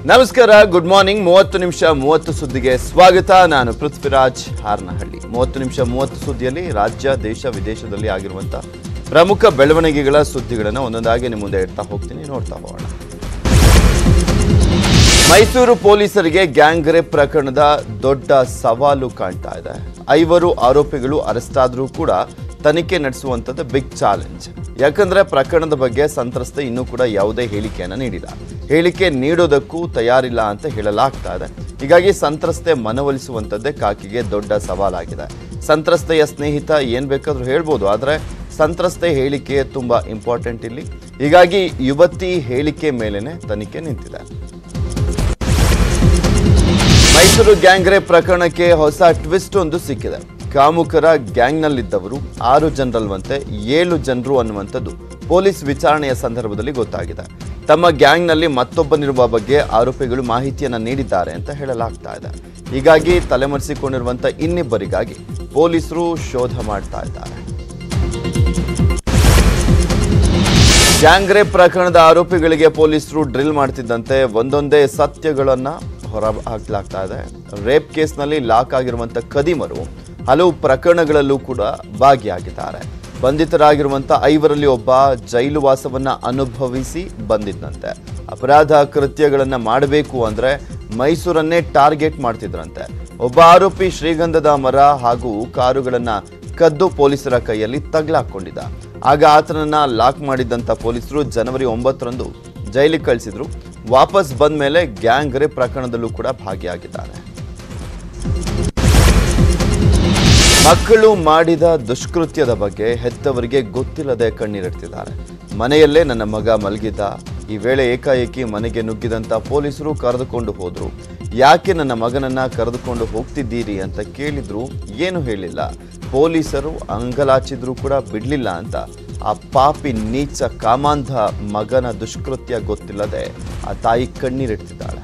ನಮಸ್ಕಾರ good morning ಮೂವತ್ತು ನಿಮಿಷ ಮೂವತ್ತು ಸುದ್ದಿಗೆ ಸ್ವಾಗತ ನಾನು ಪೃಥ್ವಿರಾಜ್ ಹಾರ್ನಹಳ್ಳಿ ಮೂವತ್ತು ನಿಮಿಷ ಮೂವತ್ತು ಸುದ್ದಿಯಲ್ಲಿ ರಾಜ್ಯ ದೇಶ ವಿದೇಶದಲ್ಲಿ ಆಗಿರುವಂಥ ಪ್ರಮುಖ ಬೆಳವಣಿಗೆಗಳ ಸುದ್ದಿಗಳನ್ನು ಒಂದೊಂದಾಗಿ ನಿಮ್ಮ ಮುಂದೆ ಇಡ್ತಾ ಹೋಗ್ತೀನಿ ನೋಡ್ತಾ ಹೋಗೋಣ ಮೈಸೂರು ಪೊಲೀಸರಿಗೆ ಗ್ಯಾಂಗ್ ರೇಪ್ ಪ್ರಕರಣದ ದೊಡ್ಡ ಸವಾಲು ಕಾಣ್ತಾ ಇದೆ ಐವರು ಆರೋಪಿಗಳು ಅರೆಸ್ಟ್ ಆದರೂ ಕೂಡ ತನಿಖೆ ನಡೆಸುವಂಥದ್ದು ಬಿಗ್ ಚಾಲೆಂಜ್ ಯಾಕಂದ್ರೆ ಪ್ರಕರಣದ ಬಗ್ಗೆ ಸಂತ್ರಸ್ತೆ ಇನ್ನೂ ಕೂಡ ಯಾವುದೇ ಹೇಳಿಕೆಯನ್ನು ನೀಡಿಲ್ಲ ಹೇಳಿಕೆ ನೀಡೋದಕ್ಕೂ ತಯಾರಿಲ್ಲ ಅಂತ ಹೇಳಲಾಗ್ತಾ ಇದೆ ಹೀಗಾಗಿ ಸಂತ್ರಸ್ತೆ ಮನವೊಲಿಸುವಂಥದ್ದೇ ಕಾಕಿಗೆ ದೊಡ್ಡ ಸವಾಲಾಗಿದೆ ಸಂತ್ರಸ್ತೆಯ ಸ್ನೇಹಿತ ಏನ್ ಬೇಕಾದ್ರೂ ಹೇಳ್ಬೋದು ಆದರೆ ಸಂತ್ರಸ್ತೆ ಹೇಳಿಕೆ ತುಂಬಾ ಇಂಪಾರ್ಟೆಂಟ್ ಇಲ್ಲಿ ಹೀಗಾಗಿ ಯುವತಿ ಹೇಳಿಕೆ ಮೇಲೆನೆ ತನಿಖೆ ನಿಂತಿದೆ ಮೈಸೂರು ಗ್ಯಾಂಗ್ ರೇಪ್ ಪ್ರಕರಣಕ್ಕೆ ಹೊಸ ಟ್ವಿಸ್ಟ್ ಒಂದು ಸಿಕ್ಕಿದೆ ಕಾಮುಕರ ಗ್ಯಾಂಗ್ನಲ್ಲಿದ್ದವರು ಆರು ಜನರಲ್ವಂತೆ ಏಳು ಜನರು ಅನ್ನುವಂಥದ್ದು ಪೊಲೀಸ್ ವಿಚಾರಣೆಯ ಸಂದರ್ಭದಲ್ಲಿ ಗೊತ್ತಾಗಿದೆ ತಮ್ಮ ಗ್ಯಾಂಗ್ನಲ್ಲಿ ಮತ್ತೊಬ್ಬನಿರುವ ಬಗ್ಗೆ ಆರೋಪಿಗಳು ಮಾಹಿತಿಯನ್ನ ನೀಡಿದ್ದಾರೆ ಅಂತ ಹೇಳಲಾಗ್ತಾ ಇದೆ ಹೀಗಾಗಿ ತಲೆಮರೆಸಿಕೊಂಡಿರುವಂತ ಇನ್ನಿಬ್ಬರಿಗಾಗಿ ಪೊಲೀಸರು ಶೋಧ ಮಾಡ್ತಾ ಇದ್ದಾರೆ ಗ್ಯಾಂಗ್ ರೇಪ್ ಪ್ರಕರಣದ ಆರೋಪಿಗಳಿಗೆ ಪೊಲೀಸರು ಡ್ರಿಲ್ ಮಾಡ್ತಿದ್ದಂತೆ ಒಂದೊಂದೇ ಸತ್ಯಗಳನ್ನ ಹೊರ ಹಾಕಲಾಗ್ತಾ ಇದೆ ರೇಪ್ ಕೇಸ್ನಲ್ಲಿ ಲಾಕ್ ಆಗಿರುವಂತ ಕದಿಮರು ಹಲವು ಪ್ರಕರಣಗಳಲ್ಲೂ ಕೂಡ ಭಾಗಿಯಾಗಿದ್ದಾರೆ ಬಂಧಿತರಾಗಿರುವಂತ ಐವರಲ್ಲಿ ಒಬ್ಬ ಜೈಲು ವಾಸವನ್ನ ಅನುಭವಿಸಿ ಬಂದಿದ್ದಂತೆ ಅಪರಾಧ ಕೃತ್ಯಗಳನ್ನ ಮಾಡಬೇಕು ಅಂದ್ರೆ ಮೈಸೂರನ್ನೇ ಟಾರ್ಗೆಟ್ ಮಾಡ್ತಿದ್ರಂತೆ ಒಬ್ಬ ಆರೋಪಿ ಶ್ರೀಗಂಧದ ಮರ ಹಾಗೂ ಕಾರುಗಳನ್ನ ಕದ್ದು ಪೊಲೀಸರ ಕೈಯಲ್ಲಿ ತಗ್ಲಾಕೊಂಡಿದ್ದ ಆಗ ಆತನನ್ನ ಲಾಕ್ ಮಾಡಿದ್ದಂತ ಪೊಲೀಸರು ಜನವರಿ ಒಂಬತ್ತರಂದು ಜೈಲಿಗೆ ಕಳಿಸಿದ್ರು ವಾಪಸ್ ಬಂದ ಮೇಲೆ ಗ್ಯಾಂಗ್ ರೇಪ್ ಪ್ರಕರಣದಲ್ಲೂ ಕೂಡ ಭಾಗಿಯಾಗಿದ್ದಾರೆ ಮಕ್ಕಳು ಮಾಡಿದ ದುಷ್ಕೃತ್ಯದ ಬಗ್ಗೆ ಹೆತ್ತವರಿಗೆ ಗೊತ್ತಿಲ್ಲದೆ ಕಣ್ಣೀರಿಡ್ತಿದ್ದಾರೆ ಮನೆಯಲ್ಲೇ ನನ್ನ ಮಗ ಮಲಗಿದ್ದ ಈ ವೇಳೆ ಏಕಾಏಕಿ ಮನೆಗೆ ನುಗ್ಗಿದಂತ ಪೊಲೀಸರು ಕರೆದುಕೊಂಡು ಹೋದ್ರು ಯಾಕೆ ನನ್ನ ಮಗನನ್ನ ಕರೆದುಕೊಂಡು ಹೋಗ್ತಿದ್ದೀರಿ ಅಂತ ಕೇಳಿದ್ರು ಏನು ಹೇಳಿಲ್ಲ ಪೊಲೀಸರು ಅಂಗಲಾಚಿದ್ರು ಕೂಡ ಬಿಡ್ಲಿಲ್ಲ ಅಂತ ಆ ಪಾಪಿ ನೀಚ ಕಾಮಾಂಧ ಮಗನ ದುಷ್ಕೃತ್ಯ ಗೊತ್ತಿಲ್ಲದೆ ಆ ತಾಯಿ ಕಣ್ಣೀರಿಡ್ತಿದ್ದಾಳೆ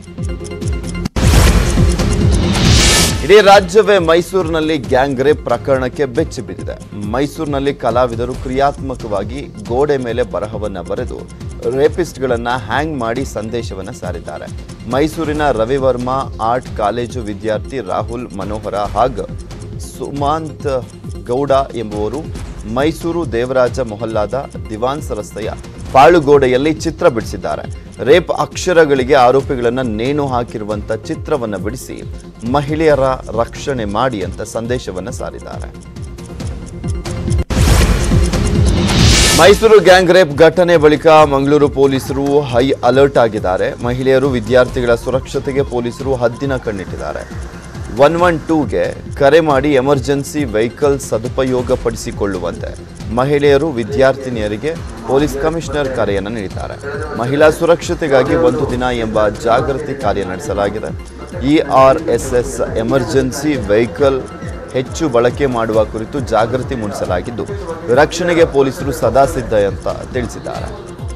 ಇಡೀ ರಾಜ್ಯವೇ ಮೈಸೂರಿನಲ್ಲಿ ಗ್ಯಾಂಗ್ ರೇಪ್ ಪ್ರಕರಣಕ್ಕೆ ಬೆಚ್ಚಿ ಬಿದ್ದಿದೆ ಮೈಸೂರಿನಲ್ಲಿ ಕಲಾವಿದರು ಕ್ರಿಯಾತ್ಮಕವಾಗಿ ಗೋಡೆ ಮೇಲೆ ಬರಹವನ್ನ ಬರೆದು ರೇಪಿಸ್ಟ್ಗಳನ್ನ ಹ್ಯಾಂಗ್ ಮಾಡಿ ಸಂದೇಶವನ್ನ ಸಾರಿದ್ದಾರೆ ಮೈಸೂರಿನ ರವಿವರ್ಮ ಆರ್ಟ್ ಕಾಲೇಜು ವಿದ್ಯಾರ್ಥಿ ರಾಹುಲ್ ಮನೋಹರ ಹಾಗ್ ಸುಮಾಂತ್ ಗೌಡ ಎಂಬುವರು ಮೈಸೂರು ದೇವರಾಜ ಮೊಹಲ್ಲಾದ ದಿವಾನ್ಸ್ ರಸ್ತೆಯ ಪಾಳುಗೋಡೆಯಲ್ಲಿ ಚಿತ್ರ ಬಿಡಿಸಿದ್ದಾರೆ ರೇಪ್ ಅಕ್ಷರಗಳಿಗೆ ಆರೋಪಿಗಳನ್ನ ನೇಣು ಹಾಕಿರುವಂತ ಚಿತ್ರವನ್ನ ಬಿಡಿಸಿ ಮಹಿಳೆಯರ ರಕ್ಷಣೆ ಮಾಡಿ ಅಂತ ಸಂದೇಶವನ್ನ ಸಾರಿದ್ದಾರೆ ಮೈಸೂರು ಗ್ಯಾಂಗ್ ರೇಪ್ ಘಟನೆ ಬಳಿಕ ಮಂಗಳೂರು ಪೊಲೀಸರು ಹೈ ಅಲರ್ಟ್ ಆಗಿದ್ದಾರೆ ಮಹಿಳೆಯರು ವಿದ್ಯಾರ್ಥಿಗಳ ಸುರಕ್ಷತೆಗೆ ಪೊಲೀಸರು ಹದ್ದಿನ ಕಣ್ಣಿಟ್ಟಿದ್ದಾರೆ ಒನ್ ಒನ್ ಟೂಗೆ ಕರೆ ಮಾಡಿ ಎಮರ್ಜೆನ್ಸಿ ವೆಹಿಕಲ್ ಸದುಪಯೋಗ ಪಡಿಸಿಕೊಳ್ಳುವಂತೆ ಮಹಿಳೆಯರು ವಿದ್ಯಾರ್ಥಿನಿಯರಿಗೆ ಪೊಲೀಸ್ ಕಮಿಷನರ್ ಕರೆಯನ್ನು ನೀಡಿದ್ದಾರೆ ಮಹಿಳಾ ಸುರಕ್ಷತೆಗಾಗಿ ಒಂದು ದಿನ ಎಂಬ ಜಾಗೃತಿ ಕಾರ್ಯ ನಡೆಸಲಾಗಿದೆ ಇಆರ್ಎಸ್ಎಸ್ ಎಮರ್ಜೆನ್ಸಿ ವೆಹಿಕಲ್ ಹೆಚ್ಚು ಬಳಕೆ ಮಾಡುವ ಕುರಿತು ಜಾಗೃತಿ ಮೂಡಿಸಲಾಗಿದ್ದು ರಕ್ಷಣೆಗೆ ಪೊಲೀಸರು ಸದಾ ಸಿದ್ಧ ಅಂತ ತಿಳಿಸಿದ್ದಾರೆ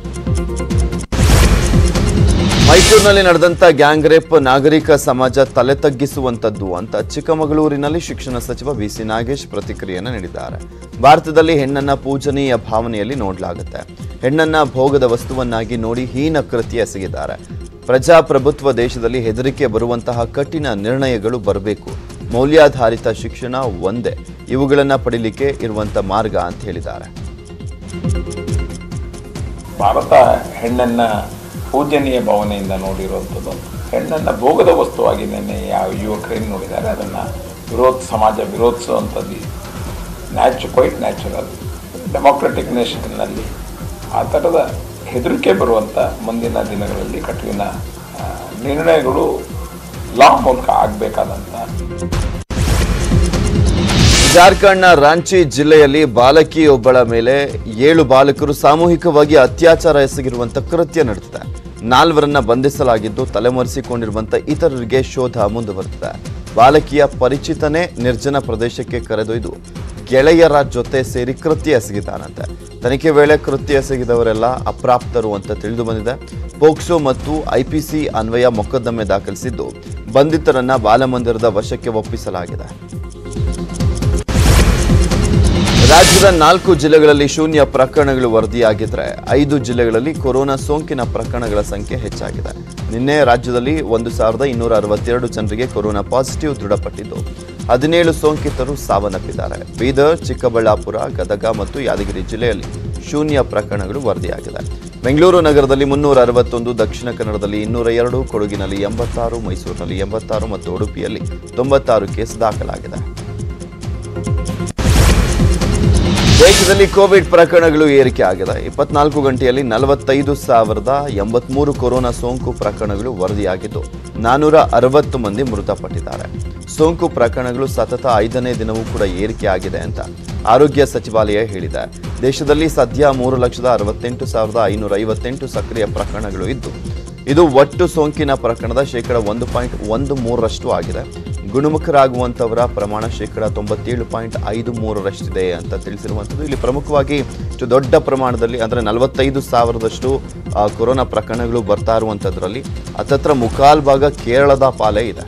ಮೈಸೂರಿನಲ್ಲಿ ನಡೆದಂತ ಗ್ಯಾಂಗ್ ರೇಪ್ ನಾಗರಿಕ ಸಮಾಜ ತಲೆ ತಗ್ಗಿಸುವಂತದ್ದು ಅಂತ ಚಿಕ್ಕಮಗಳೂರಿನಲ್ಲಿ ಶಿಕ್ಷಣ ಸಚಿವ ಬಿಸಿ ನಾಗೇಶ್ ಪ್ರತಿಕ್ರಿಯೆಯನ್ನು ನೀಡಿದ್ದಾರೆ ಭಾರತದಲ್ಲಿ ಹೆಣ್ಣನ್ನ ಪೂಜನೀಯ ಭಾವನೆಯಲ್ಲಿ ನೋಡಲಾಗುತ್ತೆ ಹೆಣ್ಣನ್ನ ಭೋಗದ ವಸ್ತುವನ್ನಾಗಿ ನೋಡಿ ಹೀನ ಕೃತ್ಯ ಎಸಗಿದ್ದಾರೆ ಪ್ರಜಾಪ್ರಭುತ್ವ ದೇಶದಲ್ಲಿ ಹೆದರಿಕೆ ಬರುವಂತಹ ಕಠಿಣ ನಿರ್ಣಯಗಳು ಬರಬೇಕು ಮೌಲ್ಯಾಧಾರಿತ ಶಿಕ್ಷಣ ಒಂದೇ ಇವುಗಳನ್ನ ಪಡಿಲಿಕ್ಕೆ ಇರುವಂತ ಮಾರ್ಗ ಅಂತ ಹೇಳಿದ್ದಾರೆ ಭಾರತ ಹೆಣ್ಣನ್ನು ಪೂಜನೀಯ ಭಾವನೆಯಿಂದ ನೋಡಿರುವಂಥದ್ದು ಹೆಣ್ಣನ್ನು ಭೋಗದ ವಸ್ತುವಾಗಿ ನೆನ್ನೆ ಯಾವ ಯುವಕರೇನು ನೋಡಿದ್ದಾರೆ ಅದನ್ನು ವಿರೋಧ ಸಮಾಜ ವಿರೋಧಿಸುವಂಥದ್ದು ನ್ಯಾಚು ಕ್ವೈಟ್ ನ್ಯಾಚುರಲ್ ಡೆಮೋಕ್ರೆಟಿಕ್ ನೇಷನ್ನಲ್ಲಿ ಆ ಥರದ ಹೆದರಿಕೆ ಬರುವಂಥ ಮುಂದಿನ ದಿನಗಳಲ್ಲಿ ಕಠಿಣ ಆ, ನಿರ್ಣಯಗಳು ಲಾ ಮೂಲಕ ಆಗಬೇಕಾದಂಥ ಜಾರ್ಖಂಡ್ನ ರಾಂಚಿ ಜಿಲ್ಲೆಯಲ್ಲಿ ಬಾಲಕಿಯೊಬ್ಬಳ ಮೇಲೆ ಏಳು ಬಾಲಕರು ಸಾಮೂಹಿಕವಾಗಿ ಅತ್ಯಾಚಾರ ಎಸಗಿರುವಂತ ಕೃತ್ಯ ನಡೆದಿದೆ ನಾಲ್ವರನ್ನ ಬಂಧಿಸಲಾಗಿದ್ದು ತಲೆಮರೆಸಿಕೊಂಡಿರುವಂತ ಇತರರಿಗೆ ಶೋಧ ಮುಂದುವರೆದಿದೆ ಬಾಲಕಿಯ ಪರಿಚಿತನೇ ನಿರ್ಜನ ಪ್ರದೇಶಕ್ಕೆ ಕರೆದೊಯ್ದು ಗೆಳೆಯರ ಜೊತೆ ಸೇರಿ ಕೃತ್ಯ ಎಸಗಿದ್ದಾನಂತೆ ತನಿಖೆ ವೇಳೆ ಕೃತ್ಯ ಎಸಗಿದವರೆಲ್ಲ ಅಪ್ರಾಪ್ತರು ಅಂತ ತಿಳಿದು ಬಂದಿದೆ ಪೋಕ್ಸೋ ಮತ್ತು ಐಪಿಸಿ ಅನ್ವಯ ಮೊಕದ್ದಮೆ ದಾಖಲಿಸಿದ್ದು ಬಂಧಿತರನ್ನ ಬಾಲಮಂದಿರದ ವಶಕ್ಕೆ ಒಪ್ಪಿಸಲಾಗಿದೆ ರಾಜ್ಯದ ನಾಲ್ಕು ಜಿಲ್ಲೆಗಳಲ್ಲಿ ಶೂನ್ಯ ಪ್ರಕರಣಗಳು ವರದಿಯಾಗಿದ್ರೆ ಐದು ಜಿಲ್ಲೆಗಳಲ್ಲಿ ಕೊರೋನಾ ಸೋಂಕಿನ ಪ್ರಕರಣಗಳ ಸಂಖ್ಯೆ ಹೆಚ್ಚಾಗಿದೆ ನಿನ್ನೆ ರಾಜ್ಯದಲ್ಲಿ ಒಂದು ಸಾವಿರದ ಇನ್ನೂರ ಅರವತ್ತೆರಡು ಜನರಿಗೆ ಕೊರೋನಾ ಪಾಸಿಟಿವ್ ದೃಢಪಟ್ಟಿದ್ದು ಹದಿನೇಳು ಸೋಂಕಿತರು ಸಾವನ್ನಪ್ಪಿದ್ದಾರೆ ಬೀದರ್ ಚಿಕ್ಕಬಳ್ಳಾಪುರ ಗದಗ ಮತ್ತು ಯಾದಗಿರಿ ಜಿಲ್ಲೆಯಲ್ಲಿ ಶೂನ್ಯ ಪ್ರಕರಣಗಳು ವರದಿಯಾಗಿದೆ ಬೆಂಗಳೂರು ನಗರದಲ್ಲಿ ಮುನ್ನೂರ ಅರವತ್ತೊಂದು ದಕ್ಷಿಣ ಕನ್ನಡದಲ್ಲಿ ಇನ್ನೂರ ಎರಡು ಕೊಡಗಿನಲ್ಲಿ ಎಂಬತ್ತಾರು ಮೈಸೂರಿನಲ್ಲಿ ಎಂಬತ್ತಾರು ಮತ್ತು ಉಡುಪಿಯಲ್ಲಿ ತೊಂಬತ್ತಾರು ಕೇಸ್ ದಾಖಲಾಗಿದೆ ದೇಶದಲ್ಲಿ ಕೋವಿಡ್ ಪ್ರಕರಣಗಳು ಏರಿಕೆ ಆಗಿದೆ ಇಪ್ಪತ್ನಾಲ್ಕು ಗಂಟೆಯಲ್ಲಿ ನಲವತ್ತೈದು ಸಾವಿರದ ಎಂಬತ್ಮೂರು ಕೊರೋನಾ ಸೋಂಕು ಪ್ರಕರಣಗಳು ವರದಿಯಾಗಿದ್ದು ನಾನೂರ ಅರವತ್ತು ಮಂದಿ ಮೃತಪಟ್ಟಿದ್ದಾರೆ ಸೋಂಕು ಪ್ರಕರಣಗಳು ಸತತ ಐದನೇ ದಿನವೂ ಕೂಡ ಏರಿಕೆ ಆಗಿದೆ ಅಂತ ಆರೋಗ್ಯ ಸಚಿವಾಲಯ ಹೇಳಿದೆ ದೇಶದಲ್ಲಿ ಸದ್ಯ ಮೂರು ಲಕ್ಷದ ಅರವತ್ತೆಂಟು ಸಾವಿರದ ಐನೂರ ಐವತ್ತೆಂಟು ಸಕ್ರಿಯ ಪ್ರಕರಣಗಳು ಇದ್ದು ಇದು ಒಟ್ಟು ಸೋಂಕಿನ ಪ್ರಕರಣದ ಶೇಕಡ ಒಂದು ಪಾಯಿಂಟ್ ಒಂದು ಮೂರರಷ್ಟು ಆಗಿದೆ ಗುಣಮುಖರಾಗುವಂಥವರ ಪ್ರಮಾಣ ಶೇಕಡ ತೊಂಬತ್ತೇಳು ಪಾಯಿಂಟ್ ಐದು ಮೂರರಷ್ಟಿದೆ ಅಂತ ತಿಳಿಸಿರುವಂಥದ್ದು ಇಲ್ಲಿ ಪ್ರಮುಖವಾಗಿ ಇಷ್ಟು ದೊಡ್ಡ ಪ್ರಮಾಣದಲ್ಲಿ ಅಂದರೆ ನಲವತ್ತೈದು ಸಾವಿರದಷ್ಟು ಆ, ಕೊರೋನಾ ಪ್ರಕರಣಗಳು ಬರ್ತಾ ಇರುವಂಥದ್ರಲ್ಲಿ ಹತ್ತತ್ರ ಮುಕಾಲ್ ಭಾಗ ಕೇರಳದ ಪಾಲೇ ಇದೆ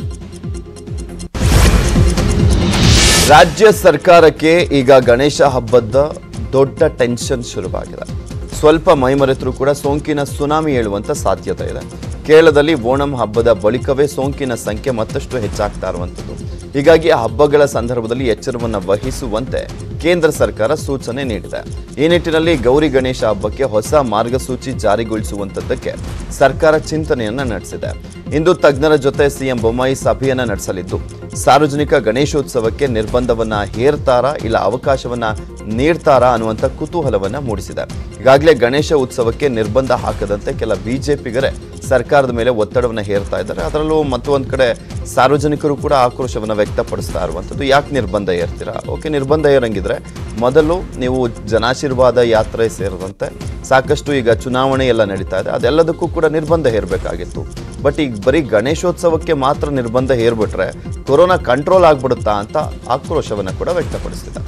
ರಾಜ್ಯ ಸರ್ಕಾರಕ್ಕೆ ಈಗ ಗಣೇಶ ಹಬ್ಬದ ದೊಡ್ಡ ಟೆನ್ಷನ್ ಶುರುವಾಗಿದೆ ಸ್ವಲ್ಪ ಮೈಮರೆತರೂ ಕೂಡ ಸೋಂಕಿನ ಸುನಾಮಿ ಏಳುವಂತ ಸಾಧ್ಯತೆ ಇದೆ ಕೇರಳದಲ್ಲಿ ಓಣಂ ಹಬ್ಬದ ಬಳಿಕವೇ ಸೋಂಕಿನ ಸಂಖ್ಯೆ ಮತ್ತಷ್ಟು ಹೆಚ್ಚಾಗ್ತಾ ಇರುವಂಥದ್ದು ಹೀಗಾಗಿ ಆ ಹಬ್ಬಗಳ ಸಂದರ್ಭದಲ್ಲಿ ಎಚ್ಚರವನ್ನು ವಹಿಸುವಂತೆ ಕೇಂದ್ರ ಸರ್ಕಾರ ಸೂಚನೆ ನೀಡಿದೆ ಈ ನಿಟ್ಟಿನಲ್ಲಿ ಗೌರಿ ಗಣೇಶ ಹಬ್ಬಕ್ಕೆ ಹೊಸ ಮಾರ್ಗಸೂಚಿ ಜಾರಿಗೊಳಿಸುವಂತದ್ದಕ್ಕೆ ಸರ್ಕಾರ ಚಿಂತನೆಯನ್ನ ನಡೆಸಿದೆ ಇಂದು ತಜ್ಞರ ಜೊತೆ ಸಿಎಂ ಬೊಮ್ಮಾಯಿ ಸಭೆಯನ್ನ ನಡೆಸಲಿದ್ದು ಸಾರ್ವಜನಿಕ ಗಣೇಶೋತ್ಸವಕ್ಕೆ ನಿರ್ಬಂಧವನ್ನ ಹೇರ್ತಾರಾ ಇಲ್ಲ ಅವಕಾಶವನ್ನ ನೀಡ್ತಾರಾ ಅನ್ನುವಂಥ ಕುತೂಹಲವನ್ನ ಮೂಡಿಸಿದೆ ಈಗಾಗಲೇ ಗಣೇಶ ಉತ್ಸವಕ್ಕೆ ನಿರ್ಬಂಧ ಹಾಕದಂತೆ ಕೆಲ ಬಿಜೆಪಿಗರೇ ಸರ್ಕಾರದ ಮೇಲೆ ಒತ್ತಡವನ್ನ ಹೇರ್ತಾ ಇದ್ದಾರೆ ಅದರಲ್ಲೂ ಮತ್ತೊಂದು ಕಡೆ ಸಾರ್ವಜನಿಕರು ಕೂಡ ಆಕ್ರೋಶವನ್ನ ವ್ಯಕ್ತಪಡಿಸ್ತಾ ಇರುವಂಥದ್ದು ಯಾಕೆ ನಿರ್ಬಂಧ ಏರ್ತೀರಾ ಓಕೆ ನಿರ್ಬಂಧ ಏರಂಗಿದ್ರೆ ಮೊದಲು ನೀವು ಜನಾಶೀರ್ವಾದ ಯಾತ್ರೆ ಸೇರಿದಂತೆ ಸಾಕಷ್ಟು ಈಗ ಚುನಾವಣೆ ಎಲ್ಲ ನಡೀತಾ ಇದೆ ಅದೆಲ್ಲದಕ್ಕೂ ಕೂಡ ನಿರ್ಬಂಧ ಹೇರಬೇಕಾಗಿತ್ತು ಬಟ್ ಈಗ ಬರೀ ಗಣೇಶೋತ್ಸವಕ್ಕೆ ಮಾತ್ರ ನಿರ್ಬಂಧ ಹೇರ್ಬಿಟ್ರೆ ಕೊರೋನಾ ಕಂಟ್ರೋಲ್ ಆಗ್ಬಿಡುತ್ತಾ ಅಂತ ಆಕ್ರೋಶವನ್ನ ಕೂಡ ವ್ಯಕ್ತಪಡಿಸಿದ್ದಾರೆ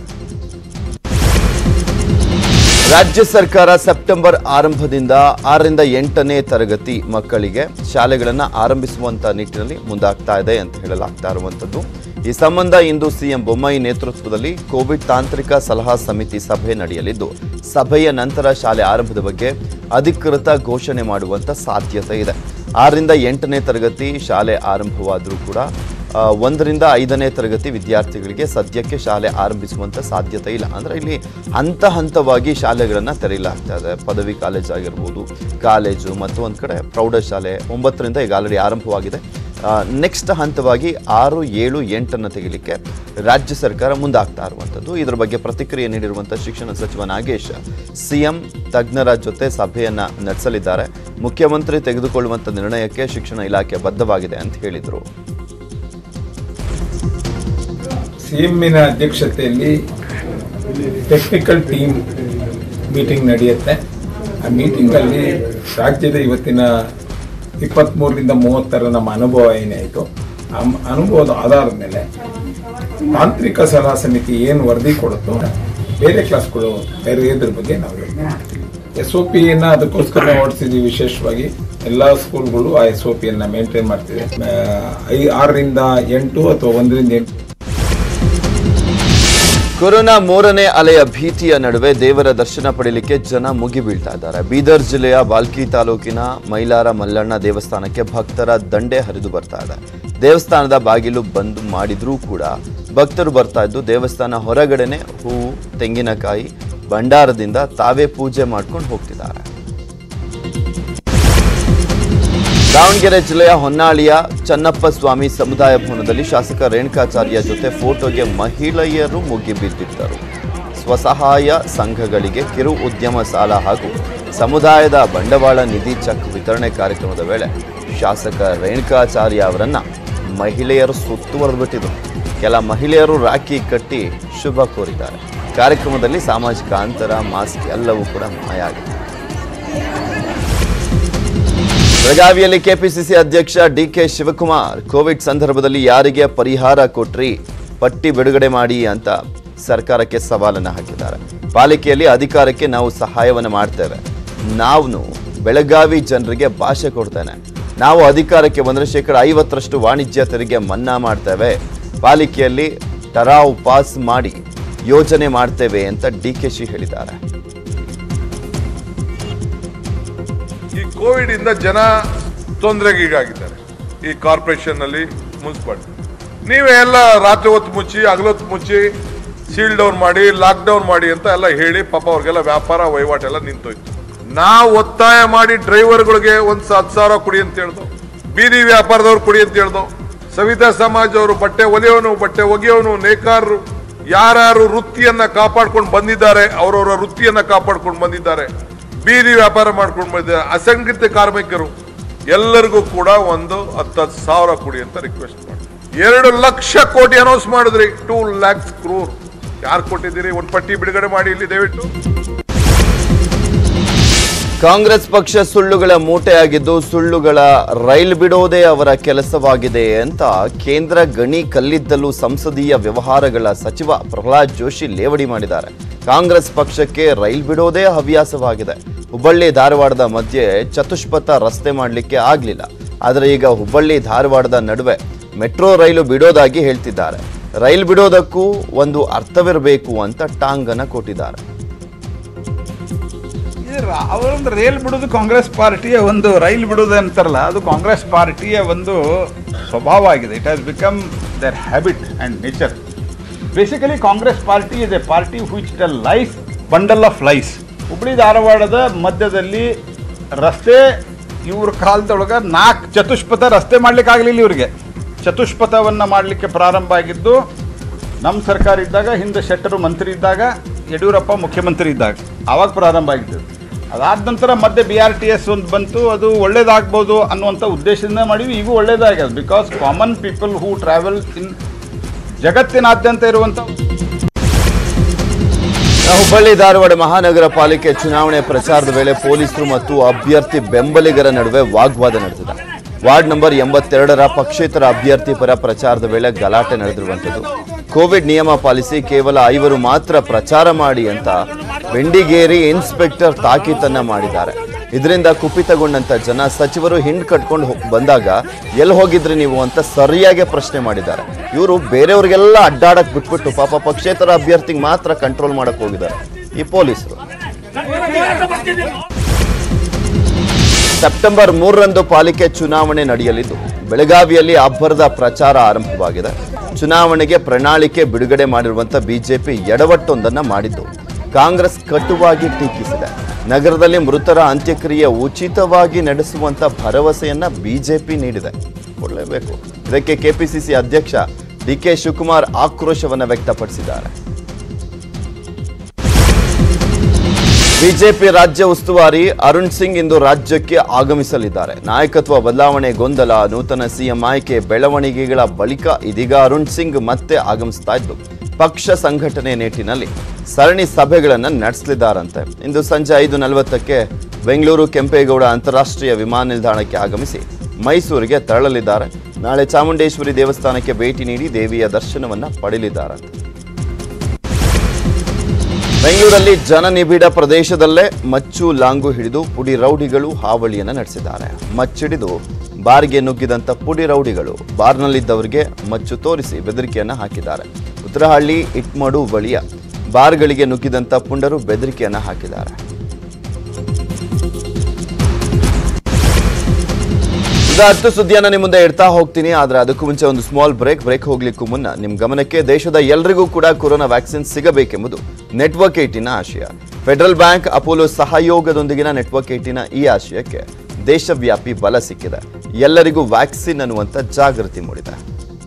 ರಾಜ್ಯ ಸರ್ಕಾರ ಸೆಪ್ಟೆಂಬರ್ ಆರಂಭದಿಂದ ಆರರಿಂದ ಎಂಟನೇ ತರಗತಿ ಮಕ್ಕಳಿಗೆ ಶಾಲೆಗಳನ್ನು ಆರಂಭಿಸುವಂತ ನಿಟ್ಟಿನಲ್ಲಿ ಮುಂದಾಗ್ತಾ ಇದೆ ಅಂತ ಹೇಳಲಾಗ್ತಾ ಇರುವಂತದ್ದು ಈ ಸಂಬಂಧ ಇಂದು ಸಿಎಂ ಬೊಮ್ಮಾಯಿ ನೇತೃತ್ವದಲ್ಲಿ ಕೋವಿಡ್ ತಾಂತ್ರಿಕ ಸಲಹಾ ಸಮಿತಿ ಸಭೆ ನಡೆಯಲಿದ್ದು ಸಭೆಯ ನಂತರ ಶಾಲೆ ಆರಂಭದ ಬಗ್ಗೆ ಅಧಿಕೃತ ಘೋಷಣೆ ಮಾಡುವಂತ ಸಾಧ್ಯತೆ ಇದೆ ಆರರಿಂದ ಎಂಟನೇ ತರಗತಿ ಶಾಲೆ ಆರಂಭವಾದರೂ ಕೂಡ ಆ, ಒಂದರಿಂದ ಐದನೇ ತರಗತಿ ವಿದ್ಯಾರ್ಥಿಗಳಿಗೆ ಸದ್ಯಕ್ಕೆ ಶಾಲೆ ಆರಂಭಿಸುವಂತ ಸಾಧ್ಯತೆ ಇಲ್ಲ ಅಂದ್ರೆ ಇಲ್ಲಿ ಹಂತ ಹಂತವಾಗಿ ಶಾಲೆಗಳನ್ನ ತೆರೆಯಲಾಗ್ತಾ ಇದೆ ಪದವಿ ಕಾಲೇಜ್ ಆಗಿರ್ಬೋದು ಕಾಲೇಜು ಮತ್ತು ಒಂದ್ ಕಡೆ ಪ್ರೌಢಶಾಲೆ ಒಂಬತ್ತರಿಂದ ಈಗ ಆಲ್ರೆಡಿ ಆರಂಭವಾಗಿದೆ ನೆಕ್ಸ್ಟ್ ಹಂತವಾಗಿ ಆರು ಏಳು ಎಂಟನ್ನು ತೆಗಿಲಿಕ್ಕೆ ರಾಜ್ಯ ಸರ್ಕಾರ ಮುಂದಾಗ್ತಾ ಇರುವಂಥದ್ದು ಇದರ ಬಗ್ಗೆ ಪ್ರತಿಕ್ರಿಯೆ ನೀಡಿರುವಂಥ ಶಿಕ್ಷಣ ಸಚಿವ ನಾಗೇಶ್ ಸಿಎಂ ತಜ್ಞರ ಜೊತೆ ಸಭೆಯನ್ನ ನಡೆಸಲಿದ್ದಾರೆ ಮುಖ್ಯಮಂತ್ರಿ ತೆಗೆದುಕೊಳ್ಳುವಂಥ ನಿರ್ಣಯಕ್ಕೆ ಶಿಕ್ಷಣ ಇಲಾಖೆ ಬದ್ಧವಾಗಿದೆ ಅಂತ ಹೇಳಿದರು ಸಿಎಂನ ಅಧ್ಯಕ್ಷತೆಯಲ್ಲಿ ಟೆಕ್ನಿಕಲ್ ಟೀಮ್ ಮೀಟಿಂಗ್ ನಡೆಯುತ್ತೆ ಆ ಮೀಟಿಂಗಲ್ಲಿ ರಾಜ್ಯದ ಇವತ್ತಿನ ಇಪ್ಪತ್ತ್ಮೂರರಿಂದ ಮೂವತ್ತರ ನಮ್ಮ ಅನುಭವ ಏನಾಯಿತು ಆ ಮ- ಅನುಭವದ ಆಧಾರದ ಮೇಲೆ ತಾಂತ್ರಿಕ ಸಲಹಾ ಸಮಿತಿ ಏನು ವರದಿ ಕೊಡುತ್ತೋ ಬೇರೆ ಕ್ಲಾಸ್ಗಳು ಬೇರೆ ಇದ್ರ ಬಗ್ಗೆ ನಾವು ಯೋಚನೆ ಮಾಡ್ತೀವಿ ಎಸ್ ಒ ಪಿಯನ್ನು ಅದಕ್ಕೋಸ್ಕರ ಹೊರಡಿಸಿದ್ವಿ ವಿಶೇಷವಾಗಿ ಎಲ್ಲ ಸ್ಕೂಲ್ಗಳು ಆ ಎಸ್ ಒ ಪಿಯನ್ನು ಮೇಂಟೈನ್ ಮಾಡ್ತಿದೆ ಆ, ಐ ಆರರಿಂದ ಎಂಟು ಅಥವಾ ಒಂದರಿಂದ ಎಂಟು ಕೊರೋನಾ ಮೂರನೇ ಅಲೆಯ ಭೀತಿಯ ನಡುವೆ ದೇವರ ದರ್ಶನ ಪಡೆಯಲಿಕ್ಕೆ ಜನ ಮುಗಿ ಬೀಳ್ತಾ ಇದ್ದಾರೆ ಬೀದರ್ ಜಿಲ್ಲೆಯ ಬಾಲ್ಕಿ ತಾಲೂಕಿನ ಮೈಲಾರ ಮಲ್ಲಣ್ಣ ದೇವಸ್ಥಾನಕ್ಕೆ ಭಕ್ತರ ದಂಡೆ ಹರಿದು ಬರ್ತಾ ಇದೆ ದೇವಸ್ಥಾನದ ಬಾಗಿಲು ಬಂದ್ ಮಾಡಿದ್ರೂ ಕೂಡ ಭಕ್ತರು ಬರ್ತಾ ಇದ್ದು ದೇವಸ್ಥಾನ ಹೊರಗಡೆನೆ ಹೂವು ತೆಂಗಿನಕಾಯಿ ಭಂಡಾರದಿಂದ ತಾವೇ ಪೂಜೆ ಮಾಡ್ಕೊಂಡು ಹೋಗ್ತಿದ್ದಾರೆ ದಾವಣಗೆರೆ ಜಿಲ್ಲೆಯ ಹೊನ್ನಾಳಿಯ ಚನ್ನಪ್ಪ ಸ್ವಾಮಿ ಸಮುದಾಯ ಭವನದಲ್ಲಿ ಶಾಸಕ ರೇಣುಕಾಚಾರ್ಯ ಜೊತೆ ಫೋಟೋಗೆ ಮಹಿಳೆಯರು ಮುಗಿಬಿದ್ದಿದ್ದರು ಸ್ವಸಹಾಯ ಸಂಘಗಳಿಗೆ ಕಿರು ಉದ್ಯಮ ಸಾಲ ಹಾಗೂ ಸಮುದಾಯದ ಬಂಡವಾಳ ನಿಧಿ ಚೆಕ್ ವಿತರಣೆ ಕಾರ್ಯಕ್ರಮದ ವೇಳೆ ಶಾಸಕ ರೇಣುಕಾಚಾರ್ಯ ಅವರನ್ನ ಮಹಿಳೆಯರು ಸುತ್ತುವರೆದ್ಬಿಟ್ಟಿದ್ರು ಕೆಲ ಮಹಿಳೆಯರು ರಾಖಿ ಕಟ್ಟಿ ಶುಭ ಕೋರಿದ್ದಾರೆ ಕಾರ್ಯಕ್ರಮದಲ್ಲಿ ಸಾಮಾಜಿಕ ಅಂತರ ಮಾಸ್ಕ್ ಎಲ್ಲವೂ ಕೂಡ ಮಾಯ ಆಗಿದೆ ಬೆಳಗಾವಿಯಲ್ಲಿ ಕೆಪಿಸಿಸಿ ಅಧ್ಯಕ್ಷ ಡಿಕೆ ಶಿವಕುಮಾರ್ ಕೋವಿಡ್ ಸಂದರ್ಭದಲ್ಲಿ ಯಾರಿಗೆ ಪರಿಹಾರ ಕೊಟ್ರಿ ಪಟ್ಟಿ ಬಿಡುಗಡೆ ಮಾಡಿ ಅಂತ ಸರ್ಕಾರಕ್ಕೆ ಸವಾಲನ್ನು ಹಾಕಿದ್ದಾರೆ ಪಾಲಿಕೆಯಲ್ಲಿ ಅಧಿಕಾರಕ್ಕೆ ನಾವು ಸಹಾಯವನ್ನು ಮಾಡ್ತೇವೆ ನಾವು ಬೆಳಗಾವಿ ಜನರಿಗೆ ಭಾಷೆ ಕೊಡ್ತೇನೆ ನಾವು ಅಧಿಕಾರಕ್ಕೆ ಬಂದರೆ ಶೇಕಡ ಐವತ್ತರಷ್ಟು ವಾಣಿಜ್ಯ ತೆರಿಗೆ ಮನ್ನಾ ಮಾಡ್ತೇವೆ ಪಾಲಿಕೆಯಲ್ಲಿ ಟರಾವ್ ಪಾಸ್ ಮಾಡಿ ಯೋಜನೆ ಮಾಡ್ತೇವೆ ಅಂತ ಡಿ ಕೆ ಶಿ ಹೇಳಿದ್ದಾರೆ ಈ ಕೋವಿಡ್ ಇಂದ ಜನ ತೊಂದರೆಗೀಡಾಗಿದ್ದಾರೆ ಈ ಕಾರ್ಪೊರೇಷನ್ ನಲ್ಲಿ ಮುನ್ಸಿಪಾಲಿಟಿ ನೀವೇ ಎಲ್ಲ ರಾತ್ರಿ ಹೊತ್ತು ಮುಚ್ಚಿ ಹಗಲೊತ್ತು ಮುಚ್ಚಿ ಸೀಲ್ ಡೌನ್ ಮಾಡಿ ಲಾಕ್ ಡೌನ್ ಮಾಡಿ ಅಂತ ಎಲ್ಲ ಹೇಳಿ ಪಾಪ ಅವ್ರಿಗೆಲ್ಲ ವ್ಯಾಪಾರ ವಹಿವಾಟೆಲ್ಲ ನಿಂತೋಯ್ತು ನಾವು ಒತ್ತಾಯ ಮಾಡಿ ಡ್ರೈವರ್ಗಳಿಗೆ ಒಂದ್ ಹತ್ತು ಸಾವಿರ ಕೊಡಿ ಅಂತ ಹೇಳ್ದು ಬೀದಿ ವ್ಯಾಪಾರದವ್ರು ಕೊಡಿ ಅಂತ ಹೇಳ್ದು ಸವಿತಾ ಸಮಾಜದವರು ಬಟ್ಟೆ ಒಲೆಯವನು ಬಟ್ಟೆ ಒಗೆಯವನು ನೇಕಾರರು ಯಾರ್ಯಾರು ವೃತ್ತಿಯನ್ನ ಕಾಪಾಡ್ಕೊಂಡು ಬಂದಿದ್ದಾರೆ ಅವರವರ ವೃತ್ತಿಯನ್ನ ಕಾಪಾಡ್ಕೊಂಡು ಬಂದಿದ್ದಾರೆ ಬೀದಿ ವ್ಯಾಪಾರ ಮಾಡ್ಕೊಂಡು ಬಂದಿದ್ದಾರೆ ಅಸಂಘಟಿತ ಕಾರ್ಮಿಕರು ಎಲ್ಲರಿಗೂ ಕೂಡ ಒಂದು ಹತ್ತು ಹತ್ತು ಸಾವಿರ ಕೊಡಿ ಅಂತ ರಿಕ್ವೆಸ್ಟ್ ಮಾಡಿ ಎರಡು ಲಕ್ಷ ಕೋಟಿ ಅನೌನ್ಸ್ ಮಾಡಿದ್ರಿ ಟೂ ಲ್ಯಾಕ್ಸ್ ಕ್ರೋರ್ ಯಾರು ಕೊಟ್ಟಿದ್ದೀರಿ ಒಂದು ಪಟ್ಟಿ ಬಿಡುಗಡೆ ಮಾಡಿ ಇಲ್ಲಿ ದಯವಿಟ್ಟು ಕಾಂಗ್ರೆಸ್ ಪಕ್ಷ ಸುಳ್ಳುಗಳ ಮೂಟೆಯಾಗಿದ್ದು ಸುಳ್ಳುಗಳ ರೈಲ್ ಬಿಡೋದೇ ಅವರ ಕೆಲಸವಾಗಿದೆ ಅಂತ ಕೇಂದ್ರ ಗಣಿ ಕಲ್ಲಿದ್ದಲು ಸಂಸದೀಯ ವ್ಯವಹಾರಗಳ ಸಚಿವ ಪ್ರಹ್ಲಾದ್ ಜೋಶಿ ಲೇವಡಿ ಮಾಡಿದ್ದಾರೆ ಕಾಂಗ್ರೆಸ್ ಪಕ್ಷಕ್ಕೆ ರೈಲ್ ಬಿಡೋದೇ ಹವ್ಯಾಸವಾಗಿದೆ ಹುಬ್ಬಳ್ಳಿ ಧಾರವಾಡದ ಮಧ್ಯೆ ಚತುಷ್ಪಥ ರಸ್ತೆ ಮಾಡಲಿಕ್ಕೆ ಆಗಲಿಲ್ಲ ಆದರೆ ಈಗ ಹುಬ್ಬಳ್ಳಿ ಧಾರವಾಡದ ನಡುವೆ ಮೆಟ್ರೋ ರೈಲು ಬಿಡೋದಾಗಿ ಹೇಳ್ತಿದ್ದಾರೆ ರೈಲ್ ಬಿಡೋದಕ್ಕೂ ಒಂದು ಅರ್ಥವಿರಬೇಕು ಅಂತ ಟಾಂಗನ ಕೊಟ್ಟಿದ್ದಾರೆ ಇದು ರಾ- ಅವರೊಂದು ರೈಲ್ ಬಿಡೋದು ಕಾಂಗ್ರೆಸ್ ಪಾರ್ಟಿಯ ಒಂದು ರೈಲ್ ಬಿಡೋದು ಅಂತಾರಲ್ಲ ಅದು ಕಾಂಗ್ರೆಸ್ ಪಾರ್ಟಿಯ ಒಂದು ಸ್ವಭಾವ ಆಗಿದೆ it has become their habit and nature basically Congress party is a party which the life bundle of life Hubli ಧಾರವಾಡದ ಮಧ್ಯದಲ್ಲಿ ರಸ್ತೆ ಇವ್ರ ಕಾಲದೊಳಗೆ ನಾಲ್ಕು ಚತುಷ್ಪಥ ರಸ್ತೆ ಮಾಡ್ಲಿಕ್ಕೆ ಆಗಲಿಲ್ಲ ಇವರಿಗೆ ಚತುಷ್ಪಥವನ್ನು ಮಾಡಲಿಕ್ಕೆ ಪ್ರಾರಂಭ ಆಗಿದ್ದು ನಮ್ಮ ಸರ್ಕಾರ ಇದ್ದಾಗ ಹಿಂದೆ ಶೆಟ್ಟರು ಮಂತ್ರಿ ಇದ್ದಾಗ ಯಡಿಯೂರಪ್ಪ ಮುಖ್ಯಮಂತ್ರಿ ಇದ್ದಾಗ ಆವಾಗ ಪ್ರಾರಂಭ ಆಗಿದ್ದು ಅದಾದ ನಂತರ ಮತ್ತೆ ಬಿ ಆರ್ ಟಿ ಎಸ್ ಒಂದು ಬಂತು ಅದು ಒಳ್ಳೇದಾಗ್ಬೋದು ಅನ್ನುವಂಥ ಉದ್ದೇಶದಿಂದ ಮಾಡಿವಿ ಈಗೂ ಒಳ್ಳೇದಾಗ್ಯದ because common people who travel in ಜಗತ್ತಿನಾದ್ಯಂತ ಇರುವಂಥ ಹುಬ್ಬಳ್ಳಿ ಧಾರವಾಡ ಮಹಾನಗರ ಪಾಲಿಕೆ ಚುನಾವಣೆ ಪ್ರಚಾರದ ವೇಳೆ ಪೊಲೀಸರು ಮತ್ತು ಅಭ್ಯರ್ಥಿ ಬೆಂಬಲಿಗರ ನಡುವೆ ವಾಗ್ವಾದ ನಡೆದಿದೆ ವಾರ್ಡ್ ನಂಬರ್ ಎಂಬತ್ತೆರಡರ ಪಕ್ಷೇತರ ಅಭ್ಯರ್ಥಿ ಪರ ಪ್ರಚಾರದ ವೇಳೆ ಗಲಾಟೆ ನಡೆದಿರುವಂಥದ್ದು ಕೋವಿಡ್ ನಿಯಮ ಪಾಲಿಸಿ ಕೇವಲ ಐವರು ಮಾತ್ರ ಪ್ರಚಾರ ಮಾಡಿ ಅಂತ ಬೆಂಡಿಗೇರಿ ಇನ್ಸ್ಪೆಕ್ಟರ್ ತಾಕೀತನ್ನ ಮಾಡಿದ್ದಾರೆ ಇದರಿಂದ ಕುಪಿತಗೊಂಡಂತ ಜನ ಸಚಿವರು ಹಿಂಡ್ ಕಟ್ಕೊಂಡು ಹೋ- ಬಂದಾಗ ಎಲ್ಲಿ ಹೋಗಿದ್ರಿ ನೀವು ಅಂತ ಸರಿಯಾಗಿ ಪ್ರಶ್ನೆ ಮಾಡಿದ್ದಾರೆ ಇವರು ಬೇರೆಯವ್ರಿಗೆಲ್ಲ ಅಡ್ಡಾಡಕ್ ಬಿಟ್ಬಿಟ್ಟು ಪಾಪ ಪಕ್ಷೇತರ ಅಭ್ಯರ್ಥಿಗೆ ಮಾತ್ರ ಕಂಟ್ರೋಲ್ ಮಾಡಕ್ ಹೋಗಿದ್ದಾರೆ ಈ ಪೊಲೀಸರು ಸೆಪ್ಟೆಂಬರ್ ಮೂರರಂದು ಪಾಲಿಕೆ ಚುನಾವಣೆ ನಡೆಯಲಿದ್ದು ಬೆಳಗಾವಿಯಲ್ಲಿ ಅಬ್ಬರದ ಪ್ರಚಾರ ಆರಂಭವಾಗಿದೆ ಚುನಾವಣೆಗೆ ಪ್ರಣಾಳಿಕೆ ಬಿಡುಗಡೆ ಮಾಡಿರುವಂತ ಬಿಜೆಪಿ ಎಡವಟ್ಟೊಂದನ್ನ ಮಾಡಿದ್ದು ಕಾಂಗ್ರೆಸ್ ಕಟುವಾಗಿ ಟೀಕಿಸಿದೆ ನಗರದಲ್ಲಿ ಮೃತರ ಅಂತ್ಯಕ್ರಿಯೆ ಉಚಿತವಾಗಿ ನಡೆಸುವಂತ ಭರವಸೆಯನ್ನ ಬಿಜೆಪಿ ನೀಡಿದೆ ಕೊಡಲೇಬೇಕು ಇದಕ್ಕೆ ಕೆಪಿಸಿಸಿ ಅಧ್ಯಕ್ಷ ಡಿ ಕೆ ಶಿವಕುಮಾರ್ ಆಕ್ರೋಶವನ್ನ ವ್ಯಕ್ತಪಡಿಸಿದ್ದಾರೆ ಬಿಜೆಪಿ ರಾಜ್ಯ ಉಸ್ತುವಾರಿ ಅರುಣ್ ಸಿಂಗ್ ಇಂದು ರಾಜ್ಯಕ್ಕೆ ಆಗಮಿಸಲಿದ್ದಾರೆ ನಾಯಕತ್ವ ಬದಲಾವಣೆ ಗೊಂದಲ ನೂತನ ಸಿಎಂ ಆಯ್ಕೆ ಬೆಳವಣಿಗೆಗಳ ಬಳಿಕ ಇದೀಗ ಅರುಣ್ ಸಿಂಗ್ ಮತ್ತೆ ಆಗಮಿಸ್ತಾ ಇದ್ದು ಪಕ್ಷ ಸಂಘಟನೆ ನಿಟ್ಟಿನಲ್ಲಿ ಸರಣಿ ಸಭೆಗಳನ್ನು ನಡೆಸಲಿದ್ದಾರಂತೆ ಇಂದು ಸಂಜೆ ಐದು ನಲವತ್ತಕ್ಕೆ ಬೆಂಗಳೂರು ಕೆಂಪೇಗೌಡ ಅಂತಾರಾಷ್ಟ್ರೀಯ ವಿಮಾನ ನಿಲ್ದಾಣಕ್ಕೆ ಆಗಮಿಸಿ ಮೈಸೂರಿಗೆ ತೆರಳಲಿದ್ದಾರೆ ನಾಳೆ ಚಾಮುಂಡೇಶ್ವರಿ ದೇವಸ್ಥಾನಕ್ಕೆ ಭೇಟಿ ನೀಡಿ ದೇವಿಯ ದರ್ಶನವನ್ನ ಪಡೆಯಲಿದ್ದಾರಂತೆ ಬೆಂಗಳೂರಲ್ಲಿ ಜನನಿಬಿಡ ಪ್ರದೇಶದಲ್ಲೇ ಮಚ್ಚು ಲಾಂಗು ಹಿಡಿದು ಪುಡಿ ರೌಡಿಗಳು ಹಾವಳಿಯನ್ನ ನಡೆಸಿದ್ದಾರೆ ಮಚ್ಚಿಡಿದು ಬಾರ್ಗೆ ನುಗ್ಗಿದಂತ ಪುಡಿ ರೌಡಿಗಳು ಬಾರ್ನಲ್ಲಿದ್ದವರಿಗೆ ಮಚ್ಚು ತೋರಿಸಿ ಬೆದರಿಕೆಯನ್ನ ಹಾಕಿದ್ದಾರೆ ಉತ್ತರಹಳ್ಳಿ ಇಟ್ಮಡು ಬಳಿಯ ಬಾರ್ಗಳಿಗೆ ನುಗ್ಗಿದಂತ ಪುಂಡರು ಬೆದರಿಕೆಯನ್ನ ಹಾಕಿದ್ದಾರೆ ಈಗ ಹತ್ತು ಸುದ್ದಿಯನ್ನ ನಿಮ್ಮ ಮುಂದೆ ಇಡ್ತಾ ಹೋಗ್ತೀನಿ ಆದ್ರೆ ಅದಕ್ಕೂ ಮುಂಚೆ ಒಂದು ಸ್ಮಾಲ್ ಬ್ರೇಕ್ ಬ್ರೇಕ್ ಹೋಗ್ಲಿಕ್ಕೂ ಮುನ್ನ ನಿಮ್ ಗಮನಕ್ಕೆ ದೇಶದ ಎಲ್ರಿಗೂ ಕೂಡ ಕೊರೋನಾ ವ್ಯಾಕ್ಸಿನ್ ಸಿಗಬೇಕೆಂಬುದು ನೆಟ್ವರ್ಕ್ ಏಟಿನ ಆಶಯ ಫೆಡರಲ್ ಬ್ಯಾಂಕ್ ಅಪೋಲೋ ಸಹಯೋಗದೊಂದಿಗಿನ ನೆಟ್ವರ್ಕ್ ಏಟಿನ ಈ ಆಶಯಕ್ಕೆ ದೇಶವ್ಯಾಪಿ ಬಲ ಸಿಕ್ಕಿದೆ ಎಲ್ಲರಿಗೂ ವ್ಯಾಕ್ಸಿನ್ ಅನ್ನುವಂಥ ಜಾಗೃತಿ ಮೂಡಿದೆ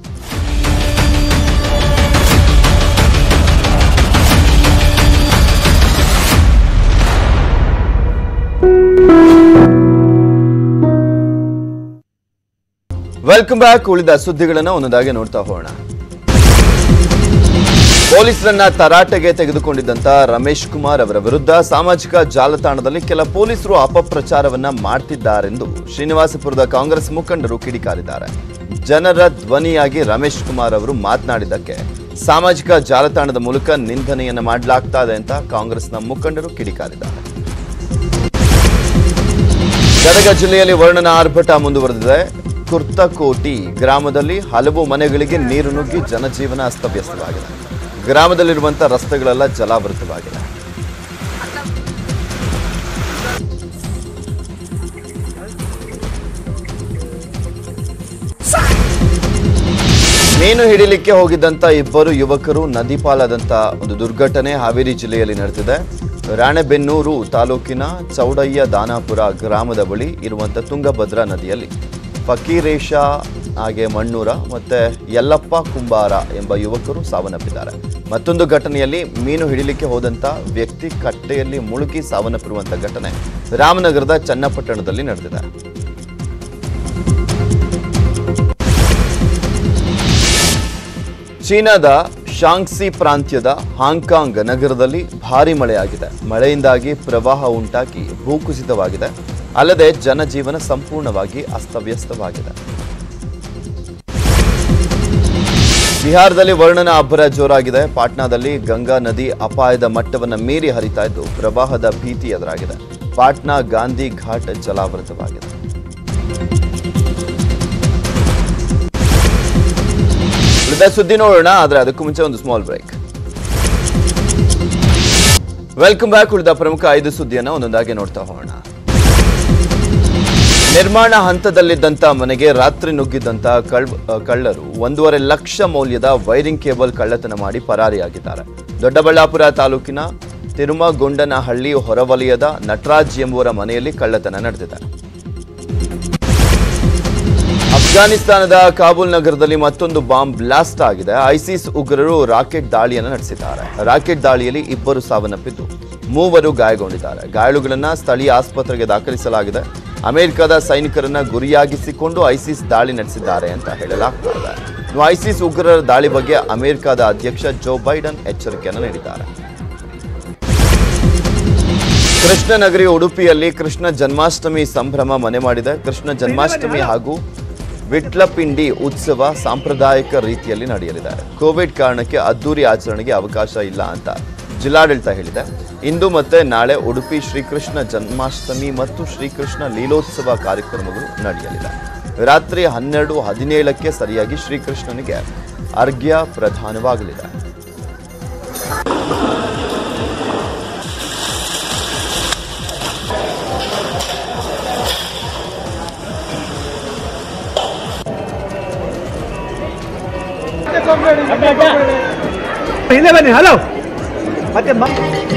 ವೆಲ್ಕಮ್ ಬ್ಯಾಕ್ ಉಳಿದ ಸುದ್ದಿಗಳನ್ನು ಒಂದೊಂದಾಗಿ ನೋಡ್ತಾ ಹೋಗೋಣ ಪೊಲೀಸರನ್ನ ತರಾಟೆಗೆ ತೆಗೆದುಕೊಂಡಿದ್ದಂತ ರಮೇಶ್ ಕುಮಾರ್ ಅವರ ವಿರುದ್ಧ ಸಾಮಾಜಿಕ ಜಾಲತಾಣದಲ್ಲಿ ಕೆಲ ಪೊಲೀಸರು ಅಪಪ್ರಚಾರವನ್ನ ಮಾಡ್ತಿದ್ದಾರೆಂದು ಶ್ರೀನಿವಾಸಪುರದ ಕಾಂಗ್ರೆಸ್ ಮುಖಂಡರು ಕಿಡಿಕಾರಿದ್ದಾರೆ ಜನರ ಧ್ವನಿಯಾಗಿ ರಮೇಶ್ ಕುಮಾರ್ ಅವರು ಮಾತನಾಡಿದ್ದಕ್ಕೆ ಸಾಮಾಜಿಕ ಜಾಲತಾಣದ ಮೂಲಕ ನಿಂದನೆಯನ್ನ ಮಾಡಲಾಗ್ತಾ ಇದೆ ಅಂತ ಕಾಂಗ್ರೆಸ್ನ ಮುಖಂಡರು ಕಿಡಿಕಾರಿದ್ದಾರೆ ಗದಗ ಜಿಲ್ಲೆಯಲ್ಲಿ ವರ್ಣನ ಆರ್ಭಟ ಮುಂದುವರೆದಿದೆ ಕುರ್ತಕೋಟಿ ಗ್ರಾಮದಲ್ಲಿ ಹಲವು ಮನೆಗಳಿಗೆ ನೀರು ನುಗ್ಗಿ ಜನಜೀವನ ಅಸ್ತವ್ಯಸ್ತವಾಗಿದೆ ಗ್ರಾಮದಲ್ಲಿರುವಂಥ ರಸ್ತೆಗಳೆಲ್ಲ ಜಲಾವೃತವಾಗಿದೆ ಮೀನು ಹಿಡಿಲಿಕ್ಕೆ ಹೋಗಿದ್ದಂತ ಇಬ್ಬರು ಯುವಕರು ನದಿ ಪಾಲಾದಂತ ಒಂದು ದುರ್ಘಟನೆ ಹಾವೇರಿ ಜಿಲ್ಲೆಯಲ್ಲಿ ನಡೆದಿದೆ ರಾಣೆಬೆನ್ನೂರು ತಾಲೂಕಿನ ಚೌಡಯ್ಯ ದಾನಾಪುರ ಗ್ರಾಮದ ಬಳಿ ಇರುವಂತ ತುಂಗಭದ್ರಾ ನದಿಯಲ್ಲಿ ಫಕೀರೇಶ ಹಾಗೆ ಮಣ್ಣೂರ ಮತ್ತೆ ಯಲ್ಲಪ್ಪ ಕುಂಬಾರ ಎಂಬ ಯುವಕರು ಸಾವನ್ನಪ್ಪಿದ್ದಾರೆ ಮತ್ತೊಂದು ಘಟನೆಯಲ್ಲಿ ಮೀನು ಹಿಡಿಲಿಕ್ಕೆ ಹೋದಂತ ವ್ಯಕ್ತಿ ಕಟ್ಟೆಯಲ್ಲಿ ಮುಳುಗಿ ಸಾವನ್ನಪ್ಪಿರುವಂತ ಘಟನೆ ರಾಮನಗರದ ಚನ್ನಪಟ್ಟಣದಲ್ಲಿ ನಡೆದಿದೆ ಚೀನಾದ ಶಾಂಗ್ಸಿ ಪ್ರಾಂತ್ಯದ ಹಾಂಗ್ಕಾಂಗ್ ನಗರದಲ್ಲಿ ಭಾರಿ ಮಳೆಯಾಗಿದೆ ಮಳೆಯಿಂದಾಗಿ ಪ್ರವಾಹ ಉಂಟಾಗಿ ಭೂಕುಸಿತವಾಗಿದೆ ಅಲ್ಲದೆ ಜನಜೀವನ ಸಂಪೂರ್ಣವಾಗಿ ಅಸ್ತವ್ಯಸ್ತವಾಗಿದೆ ಬಿಹಾರದಲ್ಲಿ ವರ್ಣನ ಅಬ್ಬರ ಜೋರಾಗಿದೆ ಪಾಟ್ನಾದಲ್ಲಿ ಗಂಗಾ ನದಿ ಅಪಾಯದ ಮಟ್ಟವನ್ನು ಮೀರಿ ಹರಿತಾ ಇದ್ದು ಪ್ರವಾಹದ ಭೀತಿ ಎದುರಾಗಿದೆ ಪಾಟ್ನಾ ಗಾಂಧಿ ಘಾಟ್ ಜಲಾವೃತವಾಗಿದೆ ಉಳಿದ ಸುದ್ದಿ ನೋಡೋಣ ಆದ್ರೆ ಅದಕ್ಕೂ ಮುಂಚೆ ಒಂದು ಸ್ಮಾಲ್ ಬ್ರೇಕ್ ವೆಲ್ಕಮ್ ಬ್ಯಾಕ್ ಉಳಿದ ಪ್ರಮುಖ ಐದು ಸುದ್ದಿಯನ್ನ ಒಂದೊಂದಾಗಿ ನೋಡ್ತಾ ಹೋಗೋಣ ನಿರ್ಮಾಣ ಹಂತದಲ್ಲಿದ್ದಂತ ಮನೆಗೆ ರಾತ್ರಿ ನುಗ್ಗಿದ್ದಂತ ಕಳ್ ಕಳ್ಳರು ಒಂದೂವರೆ ಲಕ್ಷ ಮೌಲ್ಯದ ವೈರಿಂಗ್ ಕೇಬಲ್ ಕಳ್ಳತನ ಮಾಡಿ ಪರಾರಿಯಾಗಿದ್ದಾರೆ ದೊಡ್ಡಬಳ್ಳಾಪುರ ತಾಲೂಕಿನ ತಿರುಮಗೊಂಡನಹಳ್ಳಿ ಹೊರವಲಯದ ನಟರಾಜ್ ಎಂಬುವರ ಮನೆಯಲ್ಲಿ ಕಳ್ಳತನ ನಡೆದಿದೆ ಅಫ್ಘಾನಿಸ್ತಾನದ ಕಾಬೂಲ್ ನಗರದಲ್ಲಿ ಮತ್ತೊಂದು ಬಾಂಬ್ ಬ್ಲಾಸ್ಟ್ ಆಗಿದೆ ಐಸಿಸ್ ಉಗ್ರರು ರಾಕೆಟ್ ದಾಳಿಯನ್ನು ನಡೆಸಿದ್ದಾರೆ ರಾಕೆಟ್ ದಾಳಿಯಲ್ಲಿ ಇಬ್ಬರು ಸಾವನ್ನಪ್ಪಿದ್ದು ಮೂವರು ಗಾಯಗೊಂಡಿದ್ದಾರೆ ಗಾಯಾಳುಗಳನ್ನ ಸ್ಥಳೀಯ ಆಸ್ಪತ್ರೆಗೆ ದಾಖಲಿಸಲಾಗಿದೆ ಅಮೆರಿಕದ ಸೈನಿಕರನ್ನ ಗುರಿಯಾಗಿಸಿಕೊಂಡು ಐಸಿಸ್ ದಾಳಿ ನಡೆಸಿದ್ದಾರೆ ಅಂತ ಹೇಳಲಾಗ್ತಾ ಇದೆ ಇನ್ನು ಐಸಿಸ್ ಉಗ್ರರ ದಾಳಿ ಬಗ್ಗೆ ಅಮೆರಿಕದ ಅಧ್ಯಕ್ಷ ಜೋ ಬೈಡನ್ ಎಚ್ಚರಿಕೆಯನ್ನು ನೀಡಿದ್ದಾರೆ ಕೃಷ್ಣನಗರಿ ಉಡುಪಿಯಲ್ಲಿ ಕೃಷ್ಣ ಜನ್ಮಾಷ್ಟಮಿ ಸಂಭ್ರಮ ಮನೆ ಮಾಡಿದೆ ಕೃಷ್ಣ ಜನ್ಮಾಷ್ಟಮಿ ಹಾಗೂ ವಿಟ್ಲಪಿಂಡಿ ಉತ್ಸವ ಸಾಂಪ್ರದಾಯಿಕ ರೀತಿಯಲ್ಲಿ ನಡೆಯಲಿದೆ ಕೋವಿಡ್ ಕಾರಣಕ್ಕೆ ಅದ್ದೂರಿ ಆಚರಣೆಗೆ ಅವಕಾಶ ಇಲ್ಲ ಅಂತ ಜಿಲ್ಲಾಡಳಿತ ಹೇಳಿದೆ ಇಂದು ಮತ್ತೆ ನಾಳೆ ಉಡುಪಿ ಶ್ರೀಕೃಷ್ಣ ಜನ್ಮಾಷ್ಟಮಿ ಮತ್ತು ಶ್ರೀಕೃಷ್ಣ ಲೀಲೋತ್ಸವ ಕಾರ್ಯಕ್ರಮಗಳು ನಡೆಯಲಿದೆ ರಾತ್ರಿ ಹನ್ನೆರಡು ಹದಿನೇಳಕ್ಕೆ ಸರಿಯಾಗಿ ಶ್ರೀಕೃಷ್ಣನಿಗೆ ಅರ್ಘ್ಯ ಪ್ರಧಾನವಾಗಲಿದೆ ಹಿಂದೆ ಬನ್ನಿ ಹಲೋ ಮತ್ತೆ ಮ-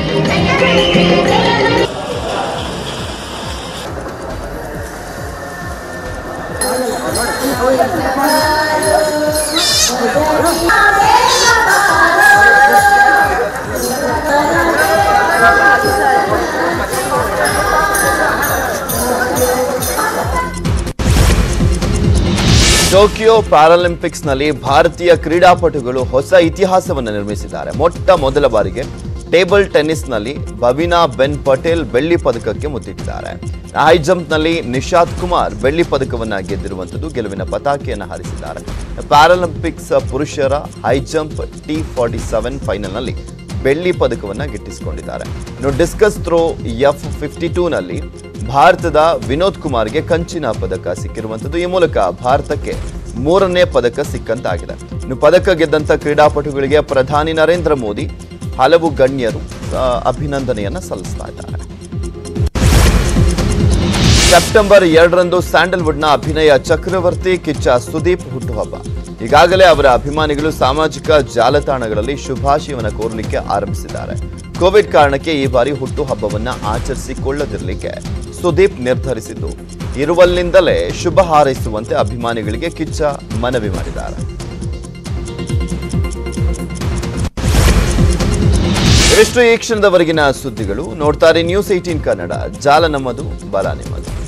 ಟೋಕಿಯೋ ಪ್ಯಾರಾಲಿಂಪಿಕ್ಸ್ನಲ್ಲಿ ಭಾರತೀಯ ಕ್ರೀಡಾಪಟುಗಳು ಹೊಸ ಇತಿಹಾಸವನ್ನು ನಿರ್ಮಿಸಿದ್ದಾರೆ ಮೊಟ್ಟ ಮೊದಲ ಬಾರಿಗೆ ಟೇಬಲ್ ಟೆನ್ನಿಸ್ನಲ್ಲಿ ಬವಿನಾ ಬೆನ್ ಪಟೇಲ್ ಬೆಳ್ಳಿ ಪದಕಕ್ಕೆ ಮುತ್ತಿಟ್ಟಿದ್ದಾರೆ ಹೈ ಜಂಪ್ನಲ್ಲಿ ನಿಶಾದ್ ಕುಮಾರ್ ಬೆಳ್ಳಿ ಪದಕವನ್ನ ಗೆದ್ದಿರುವಂಥದ್ದು ಗೆಲುವಿನ ಪತಾಕೆಯನ್ನು ಹಾರಿಸಿದ್ದಾರೆ ಪ್ಯಾರಾಲಿಂಪಿಕ್ಸ್ ಪುರುಷರ high jump T forty seven ಫೈನಲ್ನಲ್ಲಿ ಬೆಳ್ಳಿ ಪದಕವನ್ನ ಗಿಟ್ಟಿಸಿಕೊಂಡಿದ್ದಾರೆ ಇನ್ನು ಡಿಸ್ಕಸ್ ಥ್ರೋ ಎಫ್ ಫಿಫ್ಟಿ ಟೂನಲ್ಲಿ ಭಾರತದ ವಿನೋದ್ ಕುಮಾರ್ಗೆ ಕಂಚಿನ ಪದಕ ಸಿಕ್ಕಿರುವಂಥದ್ದು ಈ ಮೂಲಕ ಭಾರತಕ್ಕೆ ಮೂರನೇ ಪದಕ ಸಿಕ್ಕಂತಾಗಿದೆ ಇನ್ನು ಪದಕ ಗೆದ್ದಂತ ಕ್ರೀಡಾಪಟುಗಳಿಗೆ ಪ್ರಧಾನಿ ನರೇಂದ್ರ ಮೋದಿ ಹಲವು ಗಣ್ಯರು ಆ, ಅಭಿನಂದನೆಯನ್ನ ಸಲ್ಲಿಸ್ತಾ ಇದ್ದಾರೆ ಸೆಪ್ಟೆಂಬರ್ ಎರಡರಂದು ಸ್ಯಾಂಡಲ್ವುಡ್ನ ಅಭಿನಯ ಚಕ್ರವರ್ತಿ ಕಿಚ್ಚ ಸುದೀಪ್ ಹುಟ್ಟುಹಬ್ಬ ಈಗಾಗಲೇ ಅವರ ಅಭಿಮಾನಿಗಳು ಸಾಮಾಜಿಕ ಜಾಲತಾಣಗಳಲ್ಲಿ ಶುಭಾಶಯವನ್ನ ಕೋರಲಿಕ್ಕೆ ಆರಂಭಿಸಿದ್ದಾರೆ ಕೋವಿಡ್ ಕಾರಣಕ್ಕೆ ಈ ಬಾರಿ ಹುಟ್ಟುಹಬ್ಬವನ್ನ ಆಚರಿಸಿಕೊಳ್ಳದಿರಲಿಕ್ಕೆ ಸುದೀಪ್ ನಿರ್ಧರಿಸಿದ್ದು ಇರುವಲ್ಲಿಂದಲೇ ಶುಭ ಹಾರೈಸುವಂತೆ ಅಭಿಮಾನಿಗಳಿಗೆ ಕಿಚ್ಚ ಮನವಿ ಮಾಡಿದ್ದಾರೆ ಇವಿಷ್ಟು ಈ ಕ್ಷಣದವರೆಗಿನ ಸುದ್ದಿಗಳು ನೋಡ್ತಾರೆ ನ್ಯೂಸ್ ಏಟೀನ್ ಕನ್ನಡ ಜಾಲ ನಮ್ಮದು ಬಲ ನಿಮ್ಮದು